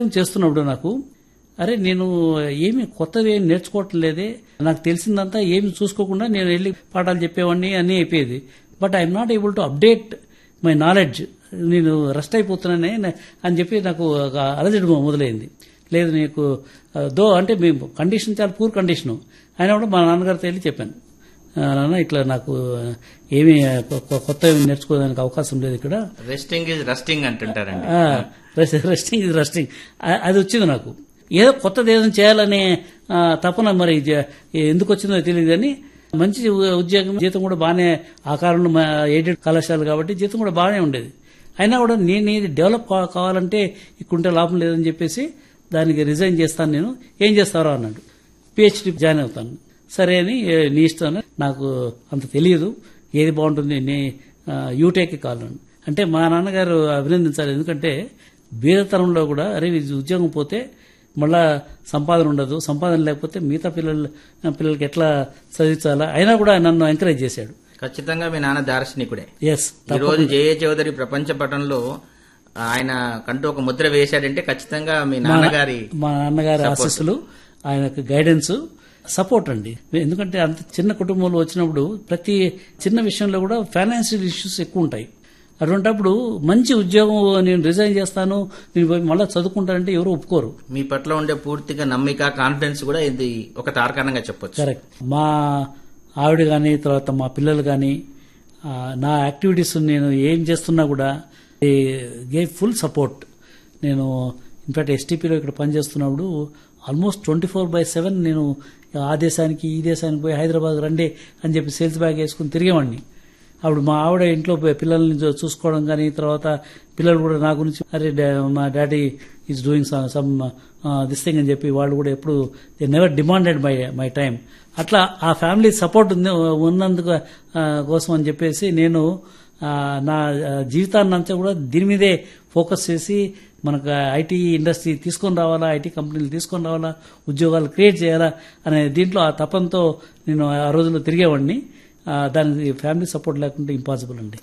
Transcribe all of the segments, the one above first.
చేస్తున్నప్పుడు నాకు అరే నేను ఏమి కొత్తది ఏమి నేర్చుకోవటం లేదే నాకు తెలిసిందంతా ఏమి చూసుకోకుండా నేను వెళ్ళి పాఠాలు చెప్పేవాడిని అన్నీ అయిపోయేది but I'm not able to update my knowledge నేను రెస్ట్ అయిపోతున్నానే నే- అని చెప్పి నాకు ఒక అలజడి మొదలైంది లేదు నీకు దో అంటే మేము కండిషన్ చాలా పూర్ కండిషను అయినా కూడా మా నాన్నగారితో వెళ్ళి చెప్పాను "ఆ, నాన్న ఇట్లా నాకు ఏమీ కొ- కొ- కొత్త ఏమీ నేర్చుకోవడానికి అవకాశం లేదు ఇక్కడ రెస్టింగ్ ఇస్ రస్టింగ్ అంటుంటారండి ఆ, రెస్ట్- రెస్టింగ్ ఇది రెస్టింగ్ ఆ- అది వచ్చింది నాకు ఏదో కొత్తది ఏదైనా చేయాలనే ఆ, తపన మరి జ- ఎందుకు వచ్చిందో తెలియదు కానీ మంచి ఉ- ఉద్యోగం జీతం కూడా బాగానే ఆ కాలంలో మా ఎయిడెడ్ కళాశాల కాబట్టి జీతం కూడా బాగానే ఉండేది అయినా కూడా నేను ఇది డెవలప్ కా- కావాలంటే ఇక్కడుంటే లాభం లేదని చెప్పేసి దానికి రిజైన్ చేస్తాను నేను ఏం చేస్తారో అన్నాడు పిహెచ్డి జాయిన్ అవుతాను సరే అని ఏ, నీ ఇష్టం అన్నాడు. నాకు అంత తెలియదు ఏది బాగుంటుంది నీ యూటేక్ కావాలని అంటే మా నాన్నగారు అభినందించాలి ఎందుకంటే బీదతనంలో కూడా అరే ఇది ఉద్యోగం పోతే మళ్ళా సంపాదన ఉండదు సంపాదన లేకపోతే మిగతా పిల్లలు పిల్లలకి ఎట్లా చదివించాలా అయినా కూడా నన్ను ఎంకరేజ్ చేశాడు ఖచ్చితంగా మీ నాన్న దార్శనికుడే ఎస్ ఈ రోజు జేఏ చౌదరి ప్రపంచ పటంలో ఆయన కంటూ ఒక ముద్ర వేశాడంటే ఖచ్చితంగా మీ నాన్నగారి మా నాన్నగారి Support. ఆశీస్సులు ఆయనకు గైడెన్స్ సపోర్ట్ అండి ఎందుకంటే అంత చిన్న కుటుంబంలో వచ్చినప్పుడు ప్రతి చిన్న విషయంలో కూడా ఫైనాన్షియల్ ఇష్యూస్ ఎక్కువ ఉంటాయి అటువంటప్పుడు మంచి ఉద్యోగం నేను రిజైన్ చేస్తాను నేను పోయి మళ్ళీ చదువుకుంటానంటే ఎవరు ఒప్పుకోరు మీ పట్ల ఉండే పూర్తిగా నమ్మిక కాన్ఫిడెన్స్ కూడా ఇది ఒక తార్కాణంగా చెప్పొచ్చు కరెక్ట్ మా ఆవిడ కానీ తర్వాత మా పిల్లలు కానీ నా యాక్టివిటీస్ నేను ఏం చేస్తున్నా కూడా గే ఫుల్ సపోర్ట్ నేను ఇన్ఫాక్ట్ ఎస్టీపీలో ఇక్కడ పనిచేస్తున్నప్పుడు almost twenty four by seven నేను ఆ దేశానికి ఈ దేశానికి పోయి హైదరాబాద్ రండి అని చెప్పి సేల్స్ బ్యాగ్ వేసుకుని తిరిగేవాడిని అప్పుడు మా ఆవిడ ఇంట్లో పోయి పిల్లల్ని చూ- చూసుకోవడం కానీ తర్వాత పిల్లలు కూడా నా గురించి అరే డా- మా daddy is doing some this thing అని చెప్పి వాళ్ళు కూడా ఎప్పుడు they never demanded my my time అట్లా ఆ ఫ్యామిలీ సపోర్ట్ ఉంది ఉన్నందుకు ఆ, కోసం అని చెప్పేసి నేను ఆ, నా ఆ, జీవితాన్ని అంతా కూడా దీని మీదే ఫోకస్ చేసి మనకు ఐటీ ఇండస్ట్రీ తీసుకొని రావాలా ఐటీ కంపెనీలు తీసుకొని రావాలా ఉద్యోగాలు క్రియేట్ చేయాలా అనే దీంట్లో ఆ తపంతో నేను ఆ రోజుల్లో తిరిగేవాడిని ఆ, దానికి ఫ్యామిలీ సపోర్ట్ లేకుంటే ఇంపాసిబుల్ అండి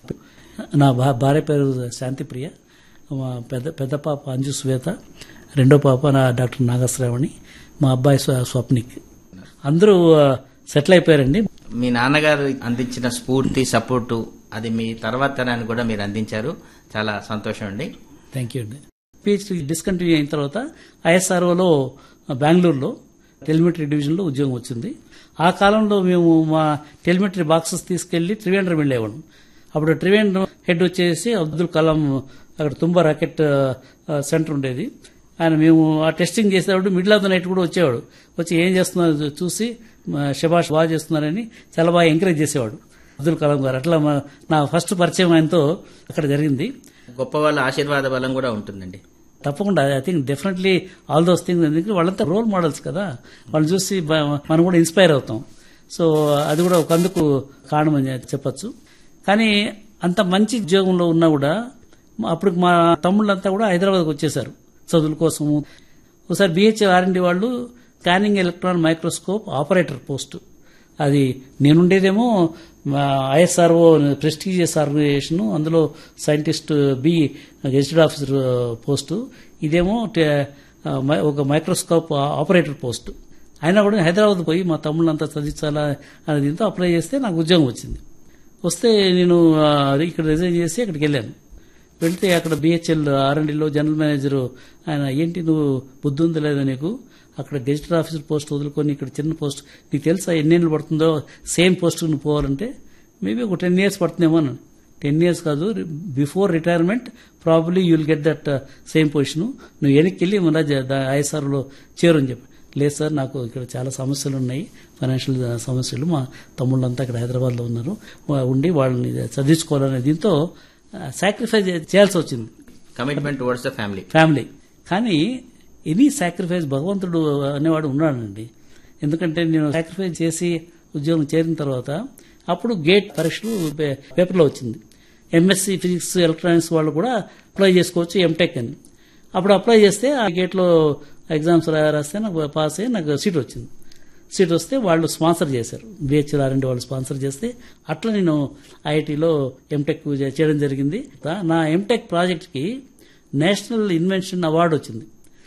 నా భా- భార్య పేరు శాంతిప్రియ మా పెద్ద పెద్ద పాప అంజు శ్వేత రెండో పాప నా డాక్టర్ నాగశ్రావణి మా అబ్బాయి స్వ- స్వప్నిక్ అందరూ సెటిల్ అయిపోయారండి మీ నాన్నగారు అందించిన స్ఫూర్తి సపోర్టు అది మీ తర్వాత తరానికి కూడా మీరు అందించారు చాలా సంతోషం అండి థ్యాంక్ యూ అండి పిహెచ్డి డిస్కంటిన్యూ అయిన తర్వాత ఐఎస్ఆర్ఓలో బెంగళూరులో టెలిమెట్రీ డివిజన్లో ఉద్యోగం వచ్చింది ఆ కాలంలో మేము మా టెలిమెట్రీ బాక్సెస్ తీసుకెళ్లి త్రివేంద్రం వెళ్ళేవాళ్ళం అప్పుడు త్రివేంద్రం హెడ్ వచ్చేసి అబ్దుల్ కలాం అక్కడ తుంబా రాకెట్ ఆ, సెంటర్ ఉండేది ఆయన మేము ఆ టెస్టింగ్ చేసేటప్పుడు మిడిల్ ఆఫ్ ద నైట్ కూడా వచ్చేవాడు వచ్చి ఏం చేస్తున్నారు చూసి మా శబాష్ బాగా చేస్తున్నారని చాలా బాగా ఎంకరేజ్ చేసేవాడు అబ్దుల్ కలాం గారు అట్లా మా- నా ఫస్ట్ పరిచయం ఆయనతో అక్కడ జరిగింది గొప్ప వాళ్ళ ఆశీర్వాద బలం కూడా ఉంటుందండి తప్పకుండా I think definitely all those things ఎందుకంటే వాళ్ళంతా రోల్ మోడల్స్ కదా వాళ్ళు చూసి బ- మనం కూడా ఇన్స్పైర్ అవుతాం సో అది కూడా ఒక అందుకు కారణమని చెప్పొచ్చు కానీ అంత మంచి ఉద్యోగంలో ఉన్నా కూడా మా- అప్పుడు మా తమ్ముళ్ళంతా కూడా హైదరాబాద్కి వచ్చేసారు చదువుల కోసము ఒకసారి బిహెచ్ ఆర్ఎండి వాళ్ళు scanning electron microscope operator post అది నేనుండేదేమో ఐఎస్ఆర్ఓ ప్రెస్టీజియస్ ఆర్గనైజేషన్ అందులో scientist B gazetted officer post ఇదేమో టే- ఆ, మై- ఒక మైక్రోస్కోప్ ఆపరేటర్ పోస్ట్ అయినా కూడా హైదరాబాద్ పోయి మా తమ్ముళ్ళంతా చదివించాలా అనే దీంతో అప్లై చేస్తే నాకు ఉద్యోగం వచ్చింది వస్తే నేను ఆ, ఇక్కడ రిజైన్ చేసి అక్కడికి వెళ్ళాను వెళ్తే అక్కడ బిహెచ్ఎల్ ఆర్ఎండ్లో జనరల్ మేనేజర్ ఆయన ఏంటి నువ్వు బుద్ధి ఉందా లేదా నీకు అక్కడ గెజిటెడ్ ఆఫీసర్ పోస్ట్ వదులుకొని ఇక్కడ చిన్న పోస్ట్ నీకు తెలుసా ఎన్నేళ్ళు పడుతుందో సేమ్ పోస్ట్ నువ్వు పోవాలంటే మేబీ ఒక టెన్ ఇయర్స్ పడుతుందేమో అన్నాను టెన్ ఇయర్స్ కాదు before retirement probably you will get that same position నువ్వు వెనక్కి వెళ్ళి మళ్ళీ ఐఎస్ఆర్లో చేరని చెప్పి లేదు సార్ నాకు ఇక్కడ చాలా సమస్యలు ఉన్నాయి ఫైనాన్షియల్ సమస్యలు మా తమ్ముళ్ళంతా ఇక్కడ హైదరాబాద్లో ఉన్నారు వా- ఉండి వాళ్ళని చదివించుకోవాలనే దీంతో సాక్రిఫైస్ చేయాల్సి వచ్చింది commitment towards the family family కానీ ఎనీ సాక్రిఫైస్ భగవంతుడు అనేవాడు ఉన్నాడండి ఎందుకంటే నేను సాక్రిఫైస్ చేసి ఉద్యోగం చేరిన తర్వాత అప్పుడు గేట్ పరీక్షలు పే- పేపర్లో వచ్చింది ఎంఎస్సి ఫిజిక్స్ ఎలక్ట్రానిక్స్ వాళ్ళు కూడా అప్లై చేసుకోవచ్చు ఎంటెక్ అని అప్పుడు అప్లై చేస్తే ఆ గేట్లో ఎగ్జామ్స్ రా- రాస్తే నాకు పాస్ అయ్యి నాకు సీట్ వచ్చింది సీట్ వస్తే వాళ్ళు స్పాన్సర్ చేశారు బిహెచ్ఎల్ ఆర్ వాళ్ళు స్పాన్సర్ చేస్తే అట్లా నేను ఐఐటిలో ఎంటెక్ చేయడం జరిగింది నా ఎంటెక్ ప్రాజెక్ట్కి నేషనల్ ఇన్వెన్షన్ అవార్డు వచ్చింది